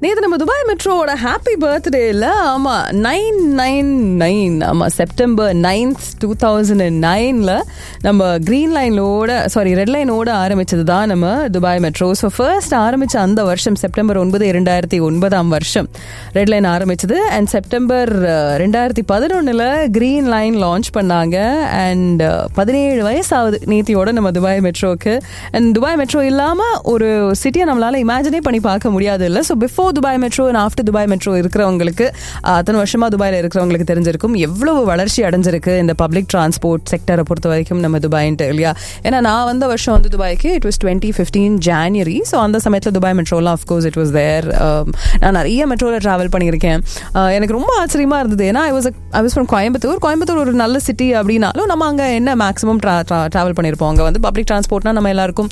நேற்று நம்ம Dubai மெட்ரோவோட happy பர்த்டேல ஆமா நைன் நைன் நைன் ஆமா September ninth two thousand and நைன்ல நம்ம கிரீன் லைனோட சாரி ரெட் லைனோட ஆரம்பிச்சது தான் நம்ம துபாய் மெட்ரோ ஸோ ஃபர்ஸ்ட் ஆரம்பிச்ச அந்த வருஷம் செப்டம்பர் ஒன்பது இரண்டாயிரத்தி ஒன்பதாம் வருஷம் ரெட் லைன் ஆரம்பிச்சது அண்ட் செப்டம்பர் ரெண்டாயிரத்தி பதினொன்னுல கிரீன் லைன் லான்ச் பண்ணாங்க அண்ட் பதினேழு வயசாகுது நேத்தியோட நம்ம துபாய் மெட்ரோக்கு அண்ட் துபாய் மெட்ரோ இல்லாம ஒரு சிட்டியை நம்மளால இமேஜினே பண்ணி பார்க்க முடியாது இல்லை so before Dubai metro and after Dubai metro இருக்கிறவங்களுக்கு அஹ், அத்தனை வருஷமா துபாயில் இருக்கிறவங்களுக்கு தெரிஞ்சிருக்கும் எவ்வளவு வளர்ச்சி அடைஞ்சிருக்கு இந்த பப்ளிக் டிரான்ஸ்போர்ட் செக்டரை பொறுத்த வரைக்கும் நம்ம துபாயின்ட்டு இல்லையா ஏன்னா நான் வந்த வருஷம் வந்து துபாய்க்கு it was twenty fifteen January so அந்த சமயத்தில் துபாய் மெட்ரோலாம் அஃப்கோர்ஸ் இட் வாஸ் தேர் நான் நிறைய மெட்ரோவில் ட்ராவல் பண்ணியிருக்கேன் அஹ், எனக்கு ரொம்ப ஆச்சரியமா இருந்தது ஏன்னா I was I was from Coimbatore Coimbatore ஒரு நல்ல சிட்டி அப்படின்னாலும் நம்ம அங்கே என்ன மேக்ஸிமம் ட்ராவல் பண்ணியிருப்போம் அங்கே வந்து பப்ளிக் டிரான்ஸ்போர்ட்னா நம்ம எல்லாருக்கும்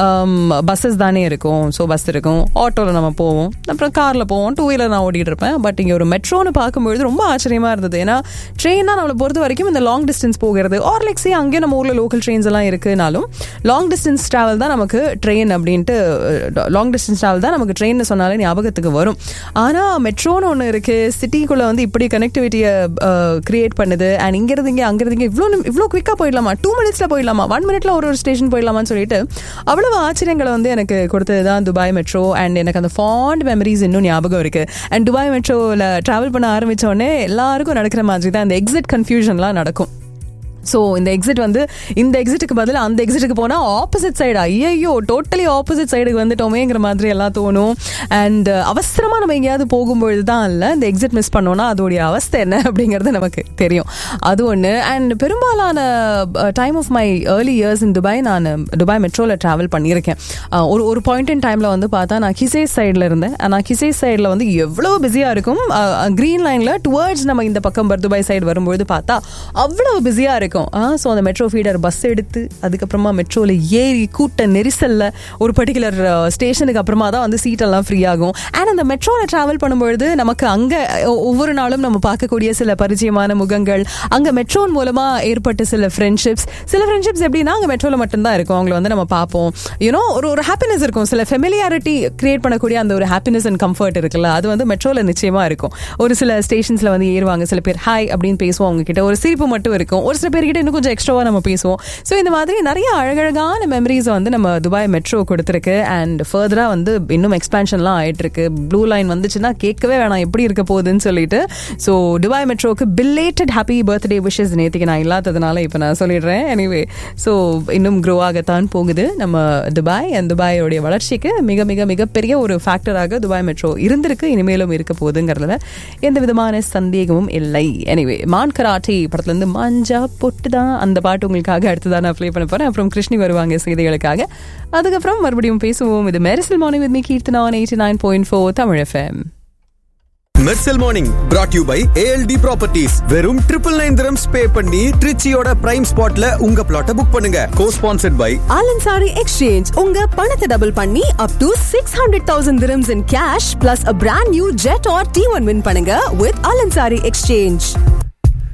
பஸ்ஸஸ் தானே இருக்கும் ஸோ பஸ் இருக்கும் ஆட்டோவில் நம்ம போவோம் அப்புறம் காரில் போவோம் டூ வீலர் நான் ஓட்டிகிட்டு இருப்பேன் பட் இங்கே ஒரு மெட்ரோன்னு பார்க்கும்பொழுது ரொம்ப ஆச்சரியமாக இருந்தது ஏன்னா ட்ரெயின் தான் நம்மளை பொறுத்த வரைக்கும் இந்த லாங் டிஸ்டன்ஸ் போகிறது ஆர் லைக் சி அங்கேயும் நம்ம ஊரில் லோக்கல் ட்ரெயின்ஸ் எல்லாம் இருக்குனாலும் லாங் டிஸ்டன்ஸ் ட்ராவல் தான் நமக்கு ட்ரெயின் அப்படின்ட்டு லாங் டிஸ்டன்ஸ் ட்ராவல் தான் நமக்கு ட்ரெயின் சொன்னாலே ஞாபகத்துக்கு வரும் ஆனால் மெட்ரோன்னு ஒன்று இருக்குது சிட்டிக்குள்ளே வந்து இப்படி கனெக்டிவிட்டியை கிரியேட் பண்ணுது அண்ட் இங்கிருந்து இங்கே அங்கிருந்து இங்கே இவ்வளோ நிமி- இவ்வளோ குவிக்காக போயிடலாமா டூ மினிட்ஸில் போயிடலாமா ஒன் மினிட்ல ஒரு ஒரு ஸ்டேஷன் போயிடலாமான்னு சொல்லிட்டு அவ்வளவு ஆச்சரியங்களை வந்து எனக்கு கொடுத்தது தான் துபாய் மெட்ரோ அண்ட் எனக்கு அந்த ஃபாண்ட் மெமரிஸ் இன்னும் ஞாபகம் இருக்கு அண்ட் துபாய் மெட்ரோவில் ட்ராவல் பண்ண ஆரம்பிச்ச உடனே எல்லாருக்கும் நடக்கிற மாதிரி தான் இந்த எக்ஸிட் கன்ஃபியூஷன்லாம் நடக்கும் ஸோ இந்த எக்ஸிட் வந்து இந்த எக்ஸிட்டுக்கு பதில் அந்த எக்ஸிட்டுக்கு போனால் ஆப்போசிட் சைடு ஐயோ டோட்டலி ஆப்போசிட் சைடுக்கு வந்துட்டோமேங்கிற மாதிரி எல்லாம் தோணும் அண்ட் அவசரமாக நம்ம எங்கேயாவது போகும்பொழுது தான் இல்லை இந்த எக்ஸிட் மிஸ் பண்ணோன்னா அதோடைய அவஸ்தை என்ன அப்படிங்கிறது நமக்கு தெரியும் அது ஒன்று அண்ட் பெரும்பாலான time of my early years in Dubai நான் துபாய் மெட்ரோவில் ட்ராவல் பண்ணியிருக்கேன் அஹ், ஒரு ஒரு பாயிண்ட் இன் டைமில் வந்து பார்த்தா நான் கிசேஸ் சைடில் இருந்தேன் நான் கிசேஸ் சைடில் வந்து எவ்வளோ பிஸியாக இருக்கும் க்ரீன் லைனில் டுவர்ட்ஸ் நம்ம இந்த பக்கம் துபாய் சைடு வரும்பொழுது பார்த்தா அவ்வளோ பிஸியாக இருக்கும் ஸோ அந்த மெட்ரோ ஃபீடர் பஸ் எடுத்து அதுக்கப்புறமா மெட்ரோவில் ஏறி கூட்ட நெரிசலில் ஒரு பர்டிகுலர் ஸ்டேஷனுக்கு அப்புறமா தான் வந்து சீட்டெல்லாம் ஃப்ரீ ஆகும் அண்ட் அந்த மெட்ரோவில் ட்ராவல் பண்ணும்பொழுது நமக்கு அங்கே ஒவ்வொரு நாளும் நம்ம பார்க்கக்கூடிய சில பரிச்சயமான முகங்கள் அங்கே மெட்ரோன் மூலமாக ஏற்பட்ட சில ஃப்ரெண்ட்ஷிப்ஸ் சில ஃப்ரெண்ட்ஷிப்ஸ் எப்படின்னா அங்கே மெட்ரோவில் மட்டும்தான் இருக்கும் அவங்கள வந்து நம்ம பார்ப்போம் யூனோ ஒரு ஒரு ஹாப்பினஸ் இருக்கும் சில ஃபெமிலியாரிட்டி கிரியேட் பண்ணக்கூடிய அந்த ஒரு ஹாப்பினஸ் அண்ட் கம்ஃபர்ட் இருக்குல்ல அது வந்து மெட்ரோவில் நிச்சயமாக இருக்கும் ஒரு சில ஸ்டேஷன்ஸில் வந்து ஏறுவாங்க சில பேர் ஹாய் அப்படின்னு பேசுவோம் அவங்க கிட்ட ஒரு சிரிப்பு மட்டும் இருக்கும் ஒரு சில பேர்கிட்ட இன்னும் கொஞ்சம் எக்ஸ்ட்ராவா நம்ம பேசுவோம் ஸோ இந்த மாதிரி நிறைய அழகழகான மெமரிஸ் வந்து நம்ம துபாய் மெட்ரோ கொடுத்துருக்கு அண்ட் ஃபர்தராக வந்து இன்னும் எக்ஸ்பான்ஷன்லாம் ஆயிட்டு இருக்கு ப்ளூ லைன் வந்துச்சுன்னா கேட்கவே வேணாம் எப்படி இருக்க போகுதுன்னு சொல்லிட்டு ஸோ துபாய் மெட்ரோக்கு பில்லேட்டட் ஹாப்பி பர்த்டே விஷஸ் நேற்றுக்கு நான் இல்லாததுனால இப்போ நான் சொல்லிடுறேன் எனிவே ஸோ இன்னும் க்ரோ ஆகத்தான் போகுது நம்ம துபாய் அண்ட் துபாயோடைய வளர்ச்சிக்கு மிக மிக மிகப்பெரிய ஒரு ஃபேக்டராக துபாய் மெட்ரோ இருந்திருக்கு இனிமேலும் இருக்க போகுதுங்கிறதுல எந்த விதமான சந்தேகமும் இல்லை எனிவே மான் கராட்டி படத்துலேருந்து மாஞ்சா பொட்டு தான் அந்த பாட்டு உங்களுக்காக அடுத்ததான் நான் ப்ளே பண்ண போறேன் அப்புறம் கிருஷ்ணி வருவாங்க செய்திகளுக்காக அதுக்கப்புறம் மறுபடியும் பேசுவோம் இது Mersal morning with me Keerthana eighty nine point four Tamil FM Mersal morning brought you by ALT properties வெறும் ட்ரிபிள் நைன் திரம்ஸ் பே பண்ணி ட்ரிச்சியோட பிரைம் ஸ்பாட்ல உங்க பிளாட்டை புக் பண்ணுங்க cosponsored by Al Ansari exchange உங்க பணத்தை டபுள் பண்ணி up to six hundred thousand dirhams in cash plus a brand new Jetour T one win பண்ணுங்க வித் ஆலன்சாரி எக்ஸ்சேஞ்ச்